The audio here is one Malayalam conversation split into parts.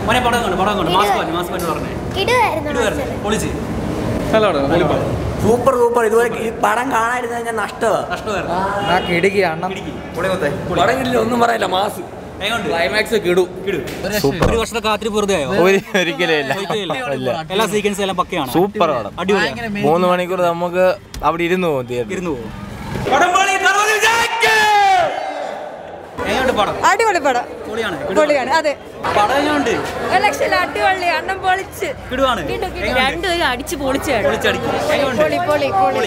മോനെ പടം കണ്ടു പടം കണ്ടു മാസ്ക് പറഞ്ഞു മാസ്ക് പറഞ്ഞു പറഞ്ഞേ ഇടുവായിരുന്നു ഇടുവായിരുന്നു മാസ്റ്റർ. പൊളിച്ച് സൂപ്പർ സൂപ്പർ ഇതുപോലെ ഈ പടം കാണാതിരുന്ന കഴിഞ്ഞാൽ നഷ്ടമാണ് നഷ്ടമായിരുന്നു ആ കിടുക്കി അണ്ണം പടം കിട്ടില്ല ഒന്നും പറയില്ല മാസ് എങ്ങോട്ട് ക്ലൈമാക്സ് കിടു ഒരു വർഷത്തെ കാത്തിരിപ്പ് വെറുതെ ആയോ ഒരിക്കലും ഇല്ല ഒരിക്കലുമില്ല. എല്ലാ സീക്വൻസും എല്ലാം പക്കയാണ് സൂപ്പർ പടം അടിപൊളിയാണ് മൂന്ന് മണിക്കൂർ നമുക്ക് അവിടെ ഇരുന്ന് പോകും തിയേറ്ററിൽ ഇരുന്നു പോകും എങ്ങോട്ട് പടം അടിപൊളി പടം പൊളിയാണ് പൊളിയാണ് അതെ പടം എങ്ങോട്ട് ലക്ഷം അടിപൊളി അണ്ണം പൊളിച്ച് കിടുവാണ് രണ്ടുപേരും അടിച്ച് പൊളിച്ചാണ് പൊളിച്ചടിക്കും എങ്ങോട്ട് പൊളി പൊളി പൊളി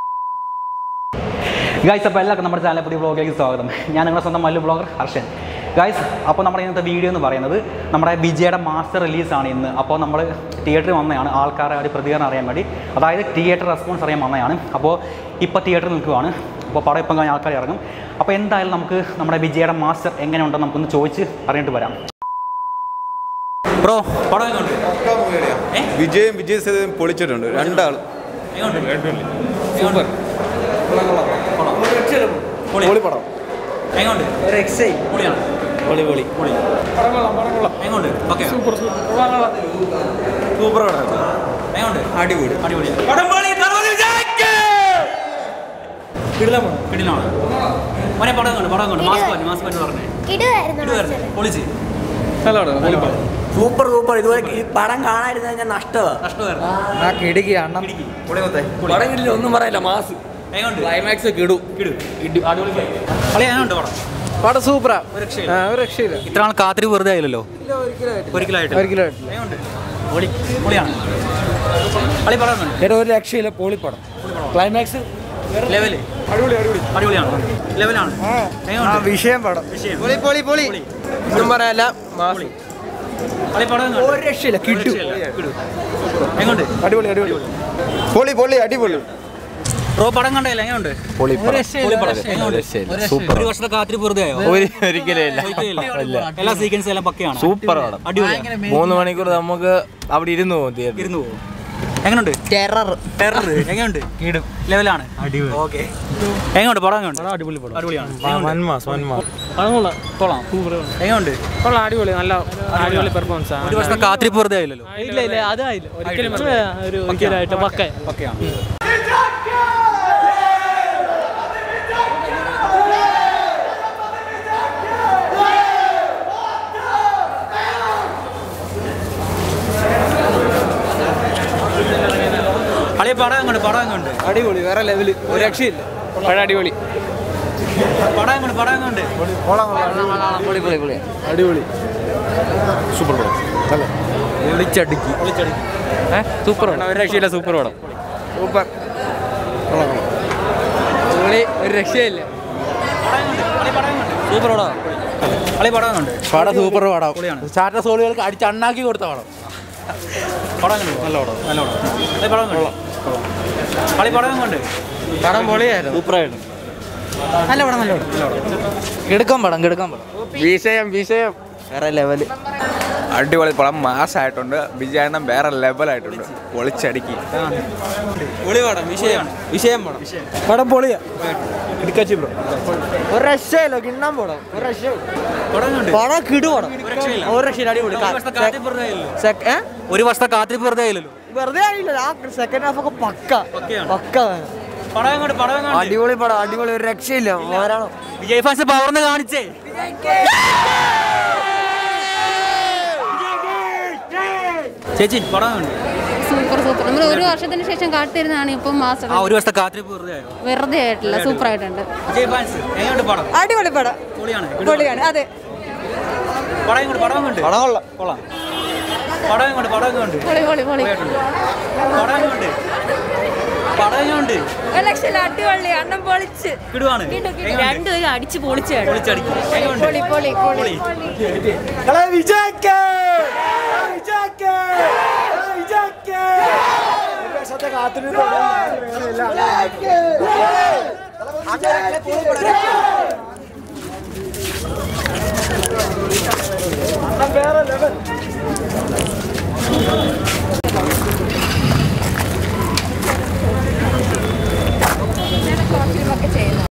ഗായ്സ് അപ്പോൾ എല്ലാവർക്കും നമ്മുടെ ചാനൽ പുതിയ ബ്ലോഗിലേക്ക് സ്വാഗതം ഞാൻ നിങ്ങളുടെ സ്വന്തം മല്ലു ബ്ലോഗർ ഹർഷൻ ഗായ്സ് അപ്പോൾ നമ്മുടെ ഇന്നത്തെ വീഡിയോ എന്ന് പറയുന്നത് നമ്മുടെ വിജയുടെ മാസ്റ്റർ റിലീസാണ് ഇന്ന് അപ്പോൾ നമ്മൾ തിയേറ്ററിൽ വന്നതാണ് ആൾക്കാരെ ഒരു പ്രതികരണം അറിയാൻ വേണ്ടി അതായത് തിയേറ്റർ റെസ്പോൺസ് അറിയാൻ വന്നതാണ് അപ്പോൾ ഇപ്പോൾ തിയേറ്ററിൽ നിൽക്കുവാണ് അപ്പോൾ പടം ഇപ്പം കഴിഞ്ഞ ആൾക്കാർ ഇറങ്ങും അപ്പോൾ എന്തായാലും നമുക്ക് നമ്മുടെ വിജയുടെ മാസ്റ്റർ എങ്ങനെയുണ്ടെന്ന് നമുക്കൊന്ന് ചോദിച്ച് അറിഞ്ഞിട്ട് വരാം ബ്രോ പടം എങ്ങോട്ട് വിജയും വിജയ് സേതുവും പൊളിച്ചിട്ടുണ്ട് രണ്ടാളും സൂപ്പർ പൊളി പടം എങ്ങോട്ട് ഒരു എക്സൈ പൊളിയാണ് പൊളി പൊളി പൊളി എങ്ങോട്ട് ഓക്കെ സൂപ്പർ സൂപ്പർ പടം എങ്ങോട്ട് അടിപൊളി അടിപൊളി പടം പൊളി കിടിലാണ് മോനെ പടം കണ്ടു പടം കണ്ടു മാസ്ക് പറഞ്ഞു മാസ്ക് പറഞ്ഞു പറഞ്ഞേ ഇടുവായിരുന്നു ഇടുവായിരുന്നു മാസ്റ്റർ. പൊളിച്ച് സൂപ്പർ സൂപ്പർ ഇതുപോലെ ഈ പടം കാണാതിരുന്ന കഴിഞ്ഞാൽ നഷ്ടമാണ് നഷ്ടമായിരുന്നു ആ കിടുക്കി അണ്ണം പടം കിട്ടില്ല ഒന്നും പറയില്ല മാസ് എങ്ങോട്ട് ക്ലൈമാക്സ് കിടു കിടു അടിപൊളി കളി എങ്ങനെയുണ്ട് പടം പടം സൂപ്പറാ ഒരു രക്ഷയില്ല ഒരു രക്ഷയില്ല ഇത്ര നാൾ കാത്തിരി വെറുതെ ആയില്ലല്ലോ ഒരിക്കലായിട്ട് ഒരിക്കലും എങ്ങോട്ട് പൊളി പൊളിയാണ് കളി പടം കണ്ടു ചേട്ടാ ഒരു രക്ഷയില്ല പൊളിപ്പടം ക്ലൈമാക്സ് ലെവല് അടിപൊളി അടിപൊളി അടിപൊളിയാണ് ലെവലാണ് എങ്ങനെയുണ്ട് വിഷയം പടം വിഷയം പൊളി പൊളി പൊളി ഒന്നും പറയാല്ല പൊളി. കളി പടം കണ്ടു. ഒരു രക്ഷയില്ല കിട്ടു രക്ഷയില്ല. കിടു. എങ്ങോട്ട് അടിപൊളി അടിപൊളി പൊളി പൊളി അടിപൊളി ബ്രോ പടം കണ്ടല്ലേ എങ്ങനെയുണ്ട് പൊളി പടം. പൊളി പടം. എങ്ങനെയുണ്ട്? രക്ഷയില്ല. സൂപ്പർ ഒരു വർഷത്തെ കാത്തിരിപ്പ് വെറുതെ ആയോ ഒരു- ഒരിക്കലും ഇല്ല ഒരിക്കലുമില്ല. എല്ലാ സീക്വൻസും എല്ലാം പക്കയാണ് സൂപ്പർ പടം അടിപൊളിയാണ് മൂന്ന് മണിക്കൂർ നമുക്ക് അവിടെ ഇരുന്ന് പോകും തിയേറ്ററിൽ ഇരുന്നു പോകും എങ്ങനെയുണ്ട് ടെറർ ടെറർ എങ്ങനെയുണ്ട് ലെവലാണ് ഓക്കെ എങ്ങനെയുണ്ട് പടം എങ്ങനെയുണ്ട് അടിപൊളി പടം അടിപൊളിയാണ് എങ്ങനെയുണ്ട്? കൊള്ളാം എങ്ങനെയുണ്ട് കൊള്ളാം അടിപൊളി നല്ല അടിപൊളി പെർഫോമൻസ് ഒരു വർഷത്തെ കാത്തിരിപ്പ് വെറുതെ ആയില്ലല്ലോ ഇല്ല ഇല്ല അതായില്ല ഒരിക്കലും ഒരു ഒരിക്കലായിട്ട് പക്ക പക്കയാണ് കളി പടം എങ്ങോട്ട് പടം എങ്ങോട്ട് അടിപൊളി വേറെ ലെവല് ഒരു രക്ഷയില്ല പഴയ അടിപൊളി പടം എങ്ങോട്ട് പടം എങ്ങോട്ട് പൊളി പൊളി പൊളി അടിപൊളി വിളിച്ചടുക്കി സൂപ്പർ ഒരു രക്ഷയില്ല സൂപ്പർ പടം സൂപ്പർ പൊളി ഒരു രക്ഷയില്ല സൂപ്പർ പടം കളി പടം എങ്ങോട്ട് പടം സൂപ്പർ പടം പൊളിയാണ്. സ്റ്റാറ്റസ് സോളുകൾക്ക് അടിച്ചണ്ണാക്കി കൊടുത്ത പടം പടം എങ്ങോട്ട് നല്ല പടം നല്ല പടം കളി പടം എങ്ങോട്ട് കളി പടം എങ്ങോട്ട് പടം പൊളിയായിരുന്നു സൂപ്പറായിരുന്നു നല്ല പടം നല്ല പടം കിടക്കാൻ പടം കിടക്കാൻ പടം വിഷയം വിഷയം വേറെ ലെവല് അടിപൊളി പടം മാസായിട്ടുണ്ട് വിജയണ്ണം വേറെ ലെവലായിട്ടുണ്ട് പൊളിച്ചടുക്കി പൊളി പടം വിഷയമാണ് വിഷയം പടം പടം പൊളിയാ ഇടുക്കാച്ചി ബ്രോ ഒരു രക്ഷയില്ല കിണ്ണാൻ പടം ഒരു രക്ഷയില്ല പടം എങ്ങോട്ട് പടം കിടു പടം ഒരു രക്ഷയില്ല. ഒരു രക്ഷയില്ല അടിപൊളി ഒരു വർഷത്തെ കാത്തിരിപ്പ് വെറുതെ ആയില്ലല്ലോ സെക്ക- ഏ? ഒരു വർഷത്തെ കാത്തിരിപ്പ് വെറുതെ ആയില്ലല്ലോ വെറുതെ ആയില്ല ആ സെക്കൻഡ് ഹാഫ് ഒക്കെ പക്ക പക്കയാണ്. പക്ക പടം എങ്ങോട്ട് പടം എങ്ങോട്ട് അടിപൊളി പടം അടിപൊളി ഒരു രക്ഷയില്ല ഓരാണോ വിജയ് ഫാൻസ് പവർന്ന് കാണിച്ചേ ചേച്ചി പടം കണ്ടു സൂപ്പർ സൂപ്പർ നമ്മൾ ഒരു വർഷത്തിന് ശേഷം കാത്തിരുന്നാണ് ഇപ്പം മാസ്റ്റർ ആ ഒരു വർഷത്തെ കാത്തിരിപ്പ് വെറുതെ ആയോ വെറുതെ ആയിട്ടില്ല സൂപ്പർ ആയിട്ടുണ്ട് വിജയ് ഫാൻസ് എങ്ങോട്ട് പടം അടിപൊളി പടം പൊളിയാണ് പൊളിയാണ് അതെ പടം ഇങ്ങോട്ട് പടം കണ്ട് പടം കൊള്ളാം കൊള്ളാം പടം ഇങ്ങോട്ട് പടം ഇങ്ങോട്ട് പൊളി പൊളി പൊളി പടം ഇങ്ങോട്ട് പടം ഇങ്ങോട്ട് ലക്ഷം അടിപൊളി അണ്ണം പൊളിച്ച് കിടുവാണ് രണ്ടുപേരും അടിച്ച് പൊളിച്ചാണ് പൊളിച്ചടിക്കും എങ്ങോട്ട് പൊളി പൊളി പൊളി കാത്തിരുന്ന്